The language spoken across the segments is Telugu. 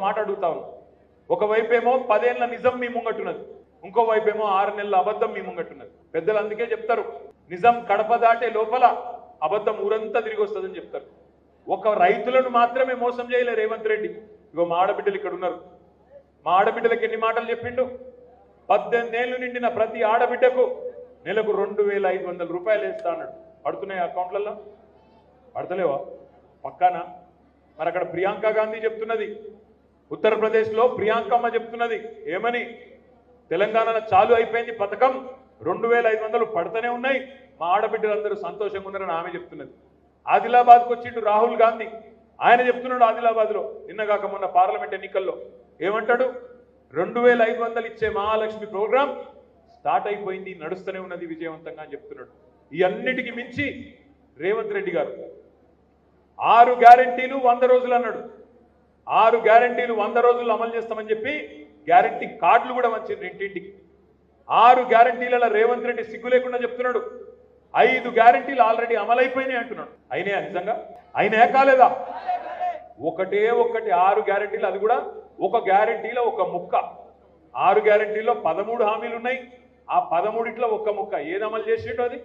మాట అడుగుతా ఉన్నా ఒకవైపేమో పదేళ్ల నిజం మీ ముంగట్టున్నది ఇంకో వైపేమో ఆరు నెలల అబద్ధం మీ ముంగట్టున్నది పెద్దలు అందుకే చెప్తారు నిజం కడప దాటే లోపల అబద్ధం ఊరంతా తిరిగి వస్తుందని చెప్తారు ఒక రైతులను మాత్రమే మోసం చేయలే రేవంత్ రెడ్డి ఇగో మా ఆడబిడ్డలు ఇక్కడ ఉన్నారు మా ఆడబిడ్డలకు ఎన్ని మాటలు చెప్పిండు పద్దెనిమిది ఏళ్ళు నిండిన ప్రతి ఆడబిడ్డకు నెలకు రెండు వేల ఐదు వందల రూపాయలు వేస్తా అన్నాడు పడుతున్నాయి అకౌంట్లలో పడతలేవా పక్కానా మరి అక్కడ ప్రియాంక గాంధీ చెప్తున్నది ఉత్తరప్రదేశ్లో ప్రియాంకమ్మ చెప్తున్నది ఏమని తెలంగాణలో చాలు అయిపోయింది పథకం రెండు వేల ఐదు వందలు పడుతూనే ఉన్నాయి మా ఆడబిడ్డలందరూ సంతోషంగా ఉన్నారని ఆమె చెప్తున్నది ఆదిలాబాద్కు వచ్చిండు రాహుల్ గాంధీ ఆయన చెప్తున్నాడు ఆదిలాబాద్లో నిన్నగాక మొన్న పార్లమెంట్ ఎన్నికల్లో ఏమంటాడు రెండు వేల ఐదు వందలు ఇచ్చే మహాలక్ష్మి ప్రోగ్రాం స్టార్ట్ అయిపోయింది నడుస్తూనే ఉన్నది విజయవంతంగా అని చెప్తున్నాడు ఈ అన్నిటికీ మించి రేవంత్ రెడ్డి గారు ఆరు గ్యారంటీలు వంద రోజులు అన్నాడు ఆరు గ్యారంటీలు వంద రోజులు అమలు చేస్తామని చెప్పి గ్యారంటీ కార్డులు కూడా వచ్చింది ఇంటింటికి ఆరు గ్యారంటీలలో రేవంత్ రెడ్డి సిగ్గు లేకుండా చెప్తున్నాడు ఐదు గ్యారంటీలు ఆల్రెడీ అమలైపోయినాయి అంటున్నాడు అయినాయా నిజంగా అయినాయా కాలేదా ఒకటే ఒకటి ఆరు గ్యారంటీలు అది కూడా ఒక గ్యారంటీలో ఒక ముక్క ఆరు గ్యారంటీలో పదమూడు హామీలు ఉన్నాయి ఆ పదమూడిట్లో ఒక్క ముక్క ఏది అమలు చేసిండో అది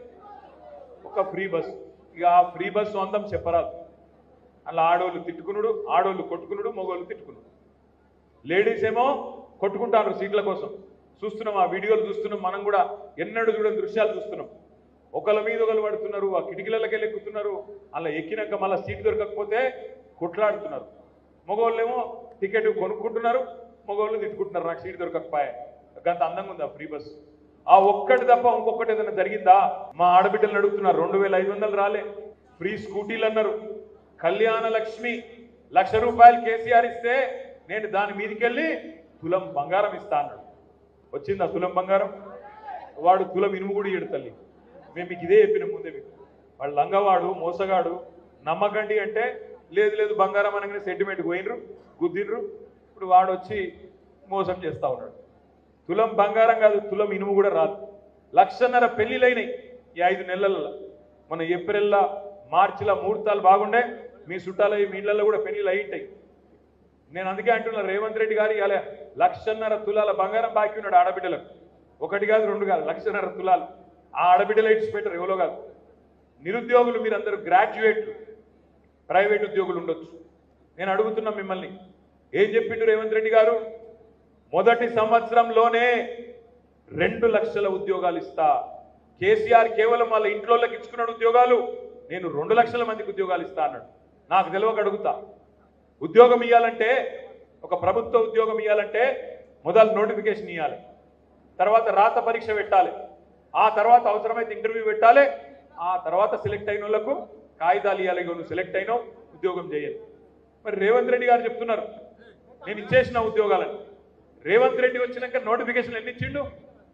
ఒక ఫ్రీ బస్ ఇక ఆ ఫ్రీ బస్సు అందం చెప్పరాదు అలా ఆడోళ్ళు తిట్టుకునుడు ఆడోళ్ళు కొట్టుకునుడు మగోళ్ళు తిట్టుకునుడు లేడీస్ ఏమో కొట్టుకుంటారు సీట్ల కోసం చూస్తున్నాం ఆ వీడియోలు చూస్తున్నాం మనం కూడా ఎన్నడూ చూడని దృశ్యాలు చూస్తున్నాం ఒకళ్ళ మీద ఒకళ్ళు పడుతున్నారు ఆ కిటికీలకే ఎక్కుతున్నారు అలా ఎక్కినాక మళ్ళీ సీట్ దొరకకపోతే కొట్లాడుతున్నారు మగవాళ్ళేమో టికెట్ కొనుక్కుంటున్నారు మగవాళ్ళు తిట్టుకుంటున్నారు నాకు సీట్ దొరకకపోయా గంత అందంగా ఉంది ఆ ఫ్రీ బస్ ఆ ఒక్కటి తప్ప ఇంకొకటి ఏదైనా జరిగిందా మా ఆడబిడ్డలు అడుగుతున్నారు రెండు వేల ఐదు వందలు రాలే ఫ్రీ స్కూటీలు అన్నారు కళ్యాణ లక్ష్మి లక్ష రూపాయలు కేసీఆర్ ఇస్తే నేను దాని మీదకెళ్ళి తులం బంగారం ఇస్తా అన్నాడు వచ్చిందా తులం బంగారం వాడు తులం ఇనుము కూడా ఇయ్యడు తల్లి మేము మీకు ఇదే చెప్పిన ముందే మీకు వాడు లంగవాడు మోసగాడు నమ్మకండి అంటే లేదు లేదు బంగారం అనగానే సెంటిమెంట్ పోయినరు గుద్దినరు ఇప్పుడు వాడు వచ్చి మోసం చేస్తా ఉన్నాడు తులం బంగారం కాదు తులం ఇనుము కూడా రాదు లక్షన్నర పెళ్లిలైనాయి ఈ ఐదు నెలల్లో మన ఏప్రిల్లో మార్చిలో ముహూర్తాలు బాగుండే మీ చుట్టాల మీ ఇళ్లలో కూడా పెళ్లిలు అయ్యింటాయి నేను అందుకే అంటున్నా రేవంత్ రెడ్డి గారు ఇవాళ లక్షన్నర తులాల బంగారం బాకీ ఉన్నాడు ఆడబిడ్డలకు ఒకటి కాదు రెండు కాదు లక్షన్నర తులాలు ఆ ఆడబిడ్డలు ఇట్స్ పెట్టరు ఎవరో కాదు నిరుద్యోగులు మీరందరూ గ్రాడ్యుయేట్లు ప్రైవేట్ ఉద్యోగులు ఉండొచ్చు నేను అడుగుతున్నా మిమ్మల్ని ఏం చెప్పిండు రేవంత్ రెడ్డి గారు మొదటి సంవత్సరంలోనే రెండు లక్షల ఉద్యోగాలు ఇస్తా కేసీఆర్ కేవలం వాళ్ళ ఇంట్లోకి ఇచ్చుకున్నాడు ఉద్యోగాలు నేను రెండు లక్షల మందికి ఉద్యోగాలు ఇస్తా అన్నాడు నాకు తెలియక అడుగుతా ఉద్యోగం ఇవ్వాలంటే ఒక ప్రభుత్వ ఉద్యోగం ఇవ్వాలంటే మొదలు నోటిఫికేషన్ ఇవ్వాలి తర్వాత రాత పరీక్ష పెట్టాలి ఆ తర్వాత అవసరమైతే ఇంటర్వ్యూ పెట్టాలి ఆ తర్వాత సెలెక్ట్ అయిన వాళ్ళకు కాగితాలు ఇవ్వాలి ఇగో నువ్వు సెలెక్ట్ అయినావు ఉద్యోగం చేయాలి మరి రేవంత్ రెడ్డి గారు చెప్తున్నారు నేను ఇచ్చేసిన ఉద్యోగాలని రేవంత్ రెడ్డి వచ్చినాక నోటిఫికేషన్ ఎన్ని ఇచ్చిండు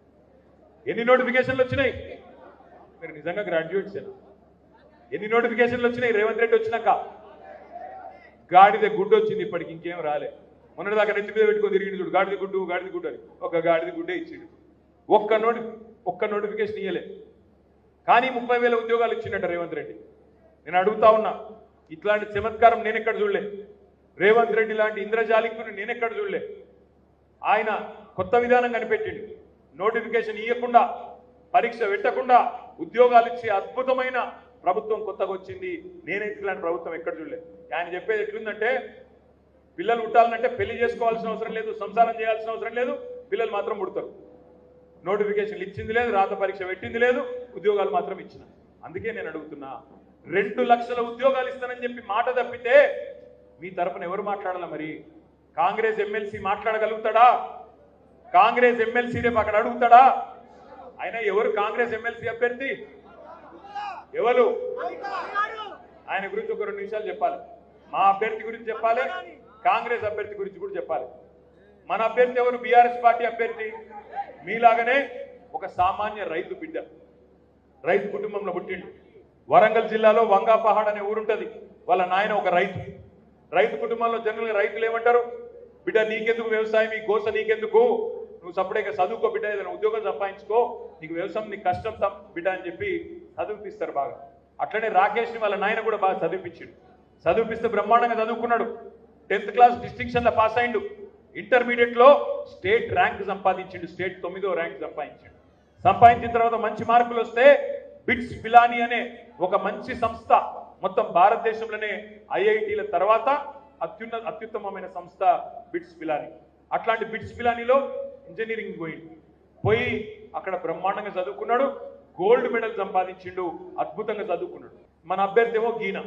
ఎన్ని నోటిఫికేషన్లు వచ్చినాయి మీరు నిజంగా గ్రాడ్యుయేట్స్ ఎన్ని నోటిఫికేషన్లు వచ్చినాయి రేవంత్ రెడ్డి వచ్చినాక గాడిద గుడ్డు వచ్చింది ఇప్పటికి ఇంకేం రాలే మొన్నటిదాకా నెత్తి మీద పెట్టుకొని తిరిగి చూడు గాడిద గుడ్డు గాడిద గుడ్డు అని ఒక గాడిద గుడ్డే ఇచ్చిండు ఒక్క నోటి ఒక్క నోటిఫికేషన్ ఇయ్యలే కానీ ముప్పై వేల ఉద్యోగాలు ఇచ్చిండట రేవంత్ రెడ్డి నేను అడుగుతా ఉన్నా ఇట్లాంటి చమత్కారం నేను ఎక్కడ చూడలే రేవంత్ రెడ్డి లాంటి ఇంద్రజాలికుని నేను ఎక్కడ చూడలే ఆయన కొత్త విధానం కనిపెట్టిండు నోటిఫికేషన్ ఇవ్వకుండా పరీక్ష పెట్టకుండా ఉద్యోగాలు ఇచ్చే అద్భుతమైన ప్రభుత్వం కొత్తగా వచ్చింది నేనైతే ఇలాంటి ప్రభుత్వం ఎక్కడ చూడలేదు ఆయన చెప్పేది ఎట్లుందంటే పిల్లలు పుట్టాలంటే పెళ్లి చేసుకోవాల్సిన అవసరం లేదు సంసారం చేయాల్సిన అవసరం లేదు పిల్లలు మాత్రం పుడతారు నోటిఫికేషన్లు ఇచ్చింది లేదు రాత పరీక్ష పెట్టింది లేదు ఉద్యోగాలు మాత్రం ఇచ్చిన అందుకే నేను అడుగుతున్నా రెండు లక్షల ఉద్యోగాలు ఇస్తానని చెప్పి మాట తప్పితే మీ తరపున ఎవరు మాట్లాడాలా మరి కాంగ్రెస్ ఎమ్మెల్సీ మాట్లాడగలుగుతాడా కాంగ్రెస్ ఎమ్మెల్సీ రేపు అక్కడ అడుగుతాడా అయినా ఎవరు కాంగ్రెస్ ఎమ్మెల్సీ అభ్యర్థి ఎవరు ఆయన గురించి ఒక రెండు నిమిషాలు చెప్పాలి మా అభ్యర్థి గురించి చెప్పాలి కాంగ్రెస్ అభ్యర్థి గురించి కూడా చెప్పాలి మన అభ్యర్థి ఎవరు బీఆర్ఎస్ పార్టీ అభ్యర్థి మీలాగనే ఒక సామాన్య రైతు బిడ్డ రైతు కుటుంబంలో పుట్టిండు వరంగల్ జిల్లాలో వంగాపహాడ్ అనే ఊరుంటది వాళ్ళ నాయన ఒక రైతు రైతు కుటుంబంలో జనరల్గా రైతులు ఏమంటారు బిడ్డ నీకెందుకు వ్యవసాయం ఈ గోస నీకెందుకు నువ్వు సపరేట్గా చదువుకో బిడ్డ ఏదైనా ఉద్యోగం సంపాదించుకో నీకు వ్యవసాయం నీకు కష్టం తప్ప బిడ్డ అని చెప్పి చదివిపిస్తారు బాగా అట్లనే రాకేష్ని వాళ్ళ నాయన కూడా బాగా చదివిపించాడు చదివిపిస్తే బ్రహ్మాండంగా చదువుకున్నాడు టెన్త్ క్లాస్ డిస్టింక్షన్ల పాస్ అయిండు ఇంటర్మీడియట్ లో స్టేట్ ర్యాంక్ సంపాదించిండు స్టేట్ తొమ్మిదో ర్యాంక్ సంపాదించిండు సంపాదించిన తర్వాత మంచి మార్కులు వస్తే బిట్స్ పిలాని అనే ఒక మంచి సంస్థ మొత్తం భారతదేశంలోనే ఐఐటీల తర్వాత అత్యున్న అత్యుత్తమమైన సంస్థ బిట్స్ పిలాని అట్లాంటి బిట్స్ పిలానిలో ఇంజనీరింగ్ పోయిండు పోయి అక్కడ బ్రహ్మాండంగా చదువుకున్నాడు గోల్డ్ మెడల్ సంపాదించిండు అద్భుతంగా చదువుకున్నాడు మన అభ్యర్థి ఏమో గీన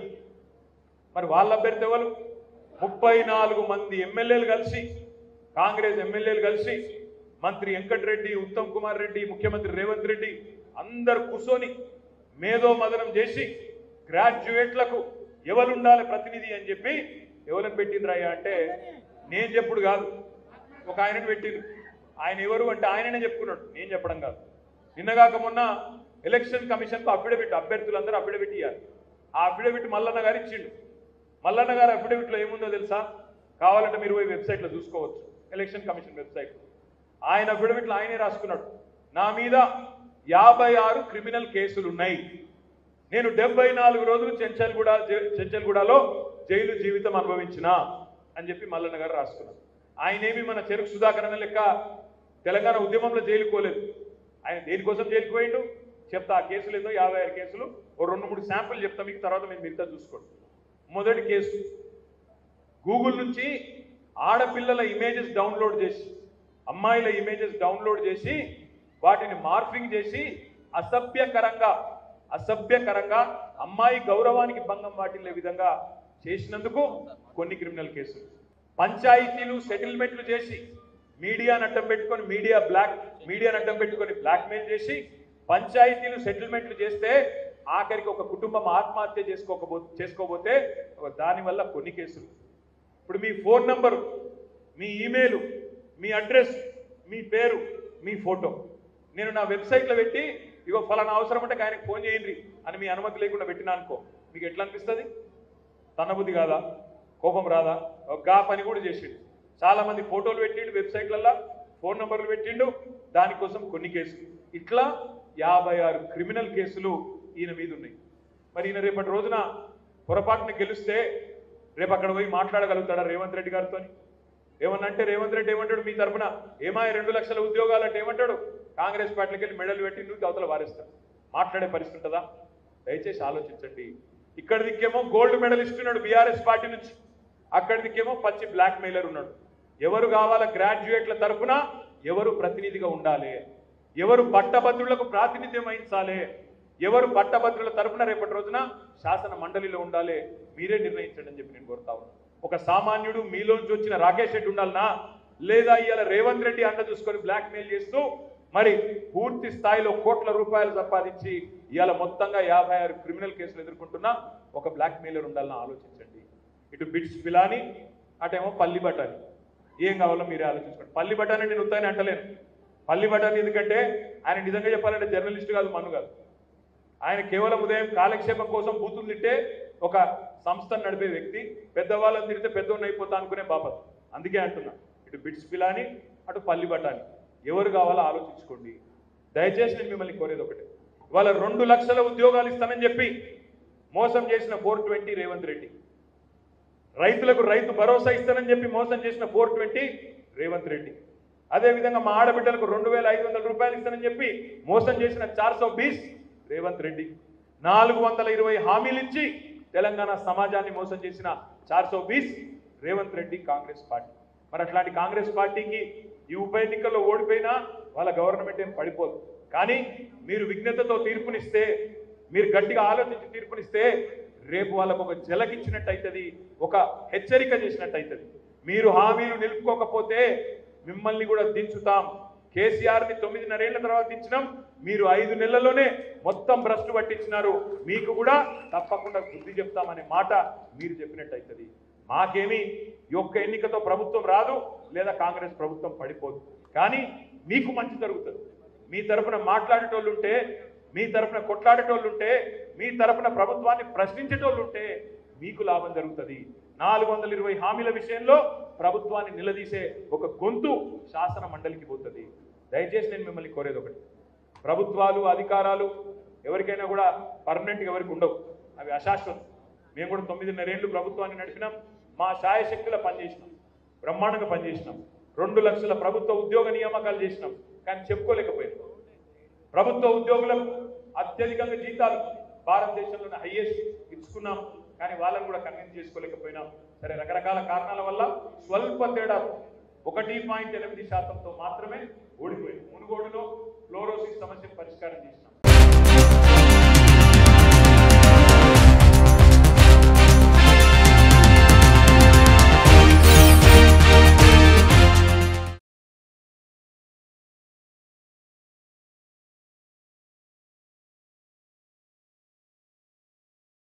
మరి వాళ్ళ అభ్యర్థి ఎవరు ముప్పై నాలుగు మంది ఎమ్మెల్యేలు కలిసి కాంగ్రెస్ ఎమ్మెల్యేలు కలిసి మంత్రి వెంకటరెడ్డి ఉత్తమ్ కుమార్ రెడ్డి ముఖ్యమంత్రి రేవంత్ రెడ్డి అందరు కూర్చొని మేధో మదనం చేసి గ్రాడ్యుయేట్లకు ఎవరుండాలి ప్రతినిధి అని చెప్పి ఎవరిని పెట్టిండ్రయ్యా అంటే నేను చెప్పుడు కాదు ఒక ఆయనను పెట్టిండ్రు ఆయన ఎవరు అంటే ఆయననే చెప్పుకున్నాడు నేను చెప్పడం కాదు నిన్నగాక మొన్న ఎలక్షన్ కమిషన్కు అఫిడవిట్ అభ్యర్థులందరూ అఫిడవిట్ ఇవ్వాలి ఆ అఫిడవిట్ మల్లన్న గారు ఇచ్చిండు మల్లన్న గారు అఫిడవిట్లో ఏముందో తెలుసా కావాలంటే మీరు పోయి వెబ్సైట్లో చూసుకోవచ్చు ఎలక్షన్ కమిషన్ వెబ్సైట్ ఆయన అఫిడవిట్లో ఆయనే రాసుకున్నాడు నా మీద యాభై ఆరు క్రిమినల్ కేసులు ఉన్నాయి నేను డెబ్బై నాలుగు రోజులు చెంచల్గూడ జై- చెంచల్గూడలో జైలు జీవితం అనుభవించిన అని చెప్పి మల్లన్న గారు రాసుకున్నారు ఆయనేమి మన చెరుకు సుధాకర్ అన్న లెక్క తెలంగాణ ఉద్యమంలో జైలుకు పోలేదు ఆయన దేనికోసం జైలుకు పోయిండు చెప్తా ఆ కేసులు ఏదో యాభై ఆరు కేసులు ఓ రెండు మూడు శాంపుల్ చెప్తా మీకు తర్వాత మీరు మిగతా చూసుకోండి మొదటి కేసు గూగుల్ నుంచి ఆడపిల్లల ఇమేజెస్ డౌన్లోడ్ చేసి అమ్మాయిల ఇమేజెస్ డౌన్లోడ్ చేసి వాటిని మార్ఫింగ్ చేసి అసభ్యకరంగా అసభ్యకరంగా అమ్మాయి గౌరవానికి భంగం వాటిల్లే విధంగా చేసినందుకు కొన్ని క్రిమినల్ కేసులు పంచాయతీలు సెటిల్మెంట్లు చేసి మీడియాను అడ్డం పెట్టుకొని మీడియా బ్లాక్ మీడియాను అడ్డం పెట్టుకొని బ్లాక్మెయిల్ చేసి పంచాయతీలు సెటిల్మెంట్లు చేస్తే ఆఖరికి ఒక కుటుంబం ఆత్మహత్య చేసుకోకపో చేసుకోబోతే ఒక దానివల్ల కొన్ని కేసులు ఇప్పుడు మీ ఫోన్ నంబరు మీ ఈమెయిల్ మీ అడ్రస్ మీ పేరు మీ ఫోటో నేను నా వెబ్సైట్లో పెట్టి ఇగో ఫలానా అవసరం అంటే ఆయనకు ఫోన్ చేయండి అని మీ అనుమతి లేకుండా పెట్టినా అనుకో మీకు ఎట్లా అనిపిస్తుంది తన్నబుద్ధి కాదా కోపం రాదా ఒక గా పని కూడా చేసిండు చాలా మంది ఫోటోలు పెట్టిండు వెబ్సైట్లల్లో ఫోన్ నంబర్లు పెట్టిండు దానికోసం కొన్ని కేసులు ఇట్లా యాభై ఆరు క్రిమినల్ కేసులు ఈయన మీద ఉన్నాయి మరి ఈయన రేపటి రోజున పొరపాటున గెలిస్తే రేపు అక్కడ పోయి మాట్లాడగలుగుతాడా రేవంత్ రెడ్డి గారితో ఏమన్నంటే రేవంత్ రెడ్డి ఏమంటాడు మీ తరపున ఏమాయ రెండు లక్షల ఉద్యోగాలు అంటే ఏమంటాడు కాంగ్రెస్ పార్టీకి వెళ్ళి మెడల్ పెట్టి నువ్వు అవతల వారేస్తాడు మాట్లాడే పరిస్థితి ఉంటుందా దయచేసి ఆలోచించండి ఇక్కడ దిక్కేమో గోల్డ్ మెడల్ ఇస్తున్నాడు బీఆర్ఎస్ పార్టీ నుంచి అక్కడ దిక్కేమో పచ్చి బ్లాక్ మెయిలర్ ఉన్నాడు ఎవరు కావాలా గ్రాడ్యుయేట్ల తరపున ఎవరు ప్రతినిధిగా ఉండాలి ఎవరు పట్టభద్రులకు ప్రాతినిధ్యం వహించాలి ఎవరు పట్టభద్రుల తరపున రేపటి రోజున శాసన మండలిలో ఉండాలి మీరే నిర్ణయించండి అని చెప్పి నేను కోరుతా ఉన్నాను ఒక సామాన్యుడు మీలోంచి వచ్చిన రాకేష్ రెడ్డి ఉండాలనా లేదా ఇవాళ రేవంత్ రెడ్డి అండ చూసుకొని బ్లాక్ మెయిల్ చేస్తూ మరి పూర్తి స్థాయిలో కోట్ల రూపాయలు సంపాదించి ఇవాళ మొత్తంగా యాభై ఆరు క్రిమినల్ కేసులు ఎదుర్కొంటున్న ఒక బ్లాక్ మెయిలర్ ఉండాలని ఆలోచించండి ఇటు బిట్స్ పిలాని అటేమో పల్లి బటాని ఏం కావాలో మీరే ఆలోచించుకోండి పల్లి బటాని నేను ఉత్తాయని అంటలేను పల్లి బటాని ఎందుకంటే ఆయన నిజంగా చెప్పాలంటే జర్నలిస్ట్ కాదు మను కాదు ఆయన కేవలం ఉదయం కాలక్షేపం కోసం బూతులు తిట్టే ఒక సంస్థను నడిపే వ్యక్తి పెద్దవాళ్ళని తిడితే పెద్దోడిని అయిపోతా అనుకునే బాపత్ అందుకే అంటున్నా ఇటు బిట్స్ పిలాని అటు పల్లి బటాని ఎవరు కావాలో ఆలోచించుకోండి దయచేసి నేను మిమ్మల్ని కోరేది ఒకటి వాళ్ళ రెండు లక్షల ఉద్యోగాలు ఇస్తానని చెప్పి మోసం చేసిన ఫోర్ ట్వంటీ రేవంత్ రెడ్డి రైతులకు రైతు భరోసా ఇస్తానని చెప్పి మోసం చేసిన ఫోర్ ట్వంటీ రేవంత్ రెడ్డి అదేవిధంగా మా ఆడబిడ్డలకు రెండు వేల ఐదు వందల రూపాయలు ఇస్తానని చెప్పి మోసం చేసిన చార్ సో బీస్ రేవంత్ రెడ్డి నాలుగు వందల ఇరవై హామీలు ఇచ్చి తెలంగాణ సమాజాన్ని మోసం చేసిన చార్ సో బీస్ రేవంత్ రెడ్డి కాంగ్రెస్ పార్టీ మరి అట్లాంటి కాంగ్రెస్ పార్టీకి ఈ ఉప ఎన్నికల్లో ఓడిపోయినా వాళ్ళ గవర్నమెంట్ ఏం పడిపోదు కానీ మీరు విఘ్నతతో తీర్పునిస్తే మీరు గట్టిగా ఆలోచించి తీర్పునిస్తే రేపు వాళ్ళకు ఒక జలకిచ్చినట్టు అవుతుంది ఒక హెచ్చరిక చేసినట్టు అవుతుంది మీరు హామీలు నిలుపుకోకపోతే మిమ్మల్ని కూడా దించుతాం కేసీఆర్ ని తొమ్మిదిన్నరేళ్ల తర్వాత దించినాం మీరు ఐదు నెలల్లోనే మొత్తం భ్రష్టు పట్టించినారు మీకు కూడా తప్పకుండా బుద్ధి చెప్తామనే మాట మీరు చెప్పినట్టు అవుతుంది మాకేమి ఈ ఒక్క ఎన్నికతో ప్రభుత్వం రాదు లేదా కాంగ్రెస్ ప్రభుత్వం పడిపోదు కానీ మీకు మంచి జరుగుతుంది మీ తరపున మాట్లాడేటోళ్ళు ఉంటే మీ తరపున కొట్లాడేటోళ్ళు ఉంటే మీ తరపున ప్రభుత్వాన్ని ప్రశ్నించేటోళ్ళు ఉంటే మీకు లాభం జరుగుతుంది నాలుగు వందల ఇరవై హామీల విషయంలో ప్రభుత్వాన్ని నిలదీసే ఒక గొంతు శాసన మండలికి పోతుంది దయచేసి నేను మిమ్మల్ని కోరేది ఒకటి ప్రభుత్వాలు అధికారాలు ఎవరికైనా కూడా పర్మనెంట్గా ఎవరికి ఉండవు అవి అశాశ్వతం మేము కూడా తొమ్మిదిన్నరేళ్ళు ప్రభుత్వాన్ని నడిపినాం మా శాయశక్తుల పనిచేసినాం బ్రహ్మాండంగా పనిచేసినాం రెండు లక్షల ప్రభుత్వ ఉద్యోగ నియామకాలు చేసినాం కానీ చెప్పుకోలేకపోయినాం ప్రభుత్వ ఉద్యోగులకు అత్యధికంగా జీతాలు భారతదేశంలోనే హైయెస్ట్ ఇచ్చుకున్నాం కానీ వాళ్ళని కూడా కన్విన్స్ చేసుకోలేకపోయినాం సరే రకరకాల కారణాల వల్ల స్వల్ప తేడా ఒకటి పాయింట్ ఎనిమిది శాతంతో మాత్రమే ఓడిపోయింది మునుగోడులో ఫ్లోరోసిస్ సమస్యను పరిష్కారం చేసినాం